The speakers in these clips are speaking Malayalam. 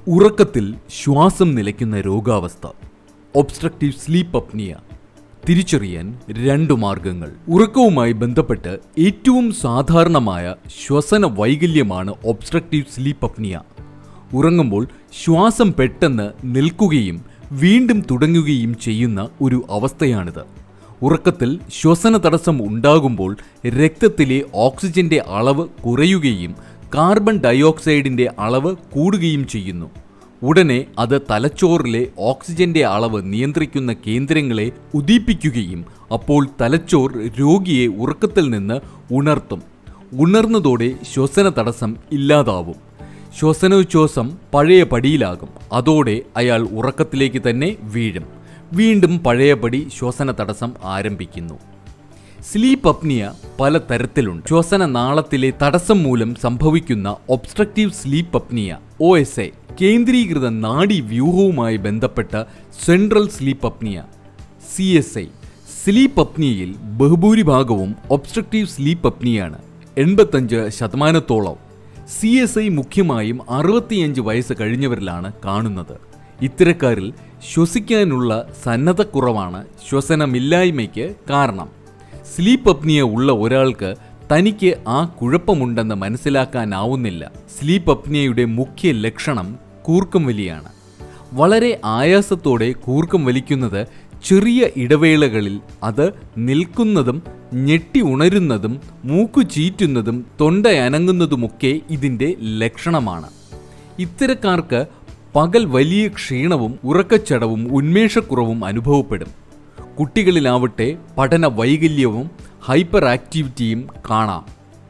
ഉറക്കത്തിൽ ശ്വാസം നിലയ്ക്കുന്ന രോഗാവസ്ഥ ഒബ്സ്ട്രക്റ്റീവ് സ്ലീപ്പ് അപ്നിയ തിരിച്ചറിയാൻ രണ്ടു മാർഗങ്ങൾ ഉറക്കവുമായി ബന്ധപ്പെട്ട് ഏറ്റവും സാധാരണമായ ശ്വസന വൈകല്യമാണ് ഒബ്സ്ട്രക്റ്റീവ് സ്ലീപ്പ് അപ്നിയ ഉറങ്ങുമ്പോൾ ശ്വാസം പെട്ടെന്ന് നിൽക്കുകയും വീണ്ടും തുടങ്ങുകയും ചെയ്യുന്ന ഒരു അവസ്ഥയാണിത് ഉറക്കത്തിൽ ശ്വസന തടസ്സം ഉണ്ടാകുമ്പോൾ രക്തത്തിലെ ഓക്സിജന്റെ അളവ് കുറയുകയും കാർബൺ ഡയോക്സൈഡിന്റെ അളവ് കൂടുകയും ചെയ്യുന്നു ഉടനെ അത് തലച്ചോറിലെ ഓക്സിജന്റെ അളവ് നിയന്ത്രിക്കുന്ന കേന്ദ്രങ്ങളെ ഉദ്ദീപിക്കുകയും അപ്പോൾ തലച്ചോർ രോഗിയെ ഉറക്കത്തിൽ നിന്ന് ഉണർത്തും ഉണർന്നതോടെ ശ്വസന തടസ്സം ഇല്ലാതാവും ശ്വസനോച്ഛ്വാസം പഴയ പടിയിലാകും അതോടെ അയാൾ ഉറക്കത്തിലേക്ക് തന്നെ വീഴും വീണ്ടും പഴയപടി ശ്വസന തടസ്സം ആരംഭിക്കുന്നു സ്ലീപ്പ് അപ്നിയ പല തരത്തിലുണ്ട് ശ്വസന നാളത്തിലെ തടസ്സം മൂലം സംഭവിക്കുന്ന obstructive sleep apnoea O S A കേന്ദ്രീകൃത നാഡി വ്യൂഹവുമായി ബന്ധപ്പെട്ട central sleep apnoea C S I sleep അപ്നിയയിൽ ബഹുഭൂരിഭാഗവും ഒബ്സ്ട്രക്റ്റീവ് സ്ലീപ്പ് അപ്നിയാണ് എൺപത്തഞ്ച് ശതമാനത്തോളം സി എസ് ഐ മുഖ്യമായും അറുപത്തിയഞ്ച് വയസ്സ് കഴിഞ്ഞവരിലാണ് കാണുന്നത് ഇത്തരക്കാരിൽ ശ്വസിക്കാനുള്ള സന്നദ്ധക്കുറവാണ് ശ്വസനമില്ലായ്മയ്ക്ക് കാരണം സ്ലീപ്പ് അപ്നിയ ഉള്ള ഒരാൾക്ക് തനിക്ക് ആ കുഴപ്പമുണ്ടെന്ന് മനസ്സിലാക്കാനാവുന്നില്ല സ്ലീപ്പ് അപ്നിയയുടെ മുഖ്യ ലക്ഷണം കൂർക്കം വലിയാണ് വളരെ ആയാസത്തോടെ കൂർക്കം വലിക്കുന്നത് ചെറിയ ഇടവേളകളിൽ അത് നിൽക്കുന്നതും ഞെട്ടി ഉണരുന്നതും മൂക്കു ചീറ്റുന്നതും തൊണ്ടയനങ്ങുന്നതുമൊക്കെ ഇതിൻ്റെ ലക്ഷണമാണ് ഇത്തരക്കാർക്ക് പകൽ വലിയ ക്ഷീണവും ഉറക്കച്ചടവും ഉന്മേഷക്കുറവും അനുഭവപ്പെടും കുട്ടികളിലാവട്ടെ പഠന വൈകല്യവും ഹൈപ്പർ ആക്ടിവിറ്റിയും കാണാം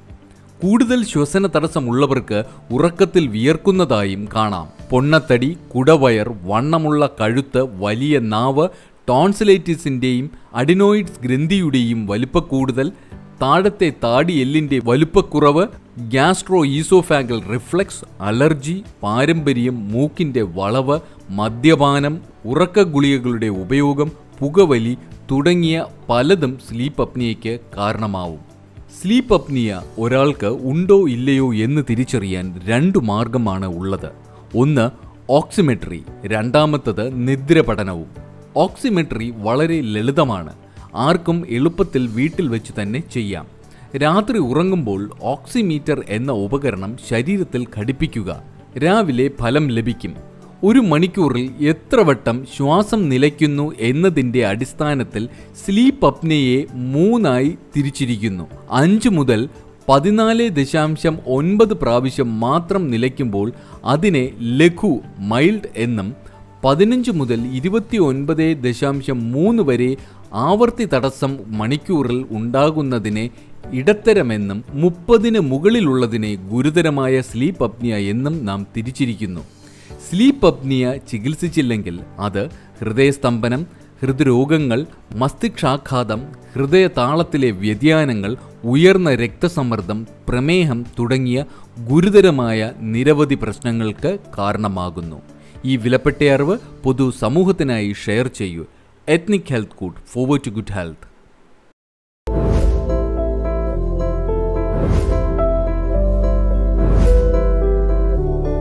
കൂടുതൽ ശ്വസന തടസ്സമുള്ളവർക്ക് ഉറക്കത്തിൽ വിയർക്കുന്നതായും കാണാം പൊണ്ണത്തടി കുടവയർ വണ്ണമുള്ള കഴുത്ത് വലിയ നാവ് ടോൺസിലൈറ്റിസിൻ്റെയും അഡിനോയിഡ്സ് ഗ്രന്ഥിയുടെയും വലിപ്പക്കൂടുതൽ താഴത്തെ താടി എല്ലിൻ്റെ വലുപ്പക്കുറവ് ഗ്യാസ്ട്രോ ഈസോഫാഗൽ റിഫ്ലക്സ് അലർജി പാരമ്പര്യം മൂക്കിൻ്റെ വളവ് മദ്യപാനം ഉറക്ക ഗുളികകളുടെ ഉപയോഗം പുകവലി തുടങ്ങിയ പലതും സ്ലീപ്പ് അപ്നിയയ്ക്ക് കാരണമാവും സ്ലീപ്പ് അപ്നിയ ഒരാൾക്ക് ഉണ്ടോ ഇല്ലയോ എന്ന് തിരിച്ചറിയാൻ രണ്ടു മാർഗമാണ് ഉള്ളത് ഒന്ന് ഓക്സിമെട്രി രണ്ടാമത്തത് നിദ്ര പഠനവും ഓക്സിമെട്രി വളരെ ലളിതമാണ് ആർക്കും എളുപ്പത്തിൽ വീട്ടിൽ വെച്ച് തന്നെ ചെയ്യാം രാത്രി ഉറങ്ങുമ്പോൾ ഓക്സിമീറ്റർ എന്ന ഉപകരണം ശരീരത്തിൽ ഘടിപ്പിക്കുക രാവിലെ ഫലം ലഭിക്കും ഒരു മണിക്കൂറിൽ എത്ര വട്ടം ശ്വാസം നിലയ്ക്കുന്നു എന്നതിൻ്റെ അടിസ്ഥാനത്തിൽ സ്ലീപ്പ് അപ്നയെ മൂന്നായി തിരിച്ചിരിക്കുന്നു അഞ്ച് മുതൽ പതിനാല് ദശാംശം ഒൻപത് പ്രാവശ്യം മാത്രം നിലയ്ക്കുമ്പോൾ അതിനെ ലഘു മൈൽഡ് എന്നും പതിനഞ്ച് മുതൽ ഇരുപത്തി ഒൻപത് ദശാംശം മൂന്ന് വരെ ആവർത്തി തടസ്സം മണിക്കൂറിൽ ഉണ്ടാകുന്നതിനെ ഇടത്തരമെന്നും മുപ്പതിന് മുകളിലുള്ളതിനെ ഗുരുതരമായ സ്ലീപ്പ് അപ്നിയ എന്നും നാം തിരിച്ചിരിക്കുന്നു സ്ലീപ്പ് അപ്നിയ ചികിത്സിച്ചില്ലെങ്കിൽ അത് ഹൃദയസ്തംഭനം ഹൃദ്രോഗങ്ങൾ മസ്തിഷ്കാഘാതം ഹൃദയതാളത്തിലെ വ്യതിയാനങ്ങൾ ഉയർന്ന രക്തസമ്മർദ്ദം പ്രമേഹം തുടങ്ങിയ ഗുരുതരമായ നിരവധി പ്രശ്നങ്ങൾക്ക് കാരണമാകുന്നു ഈ വിലപ്പെട്ട അറിവ് പൊതു സമൂഹത്തിനായി ഷെയർ ചെയ്യൂ ethnic health code forward to good health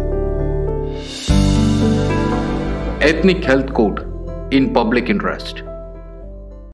Ethnic Health Code in Public Interest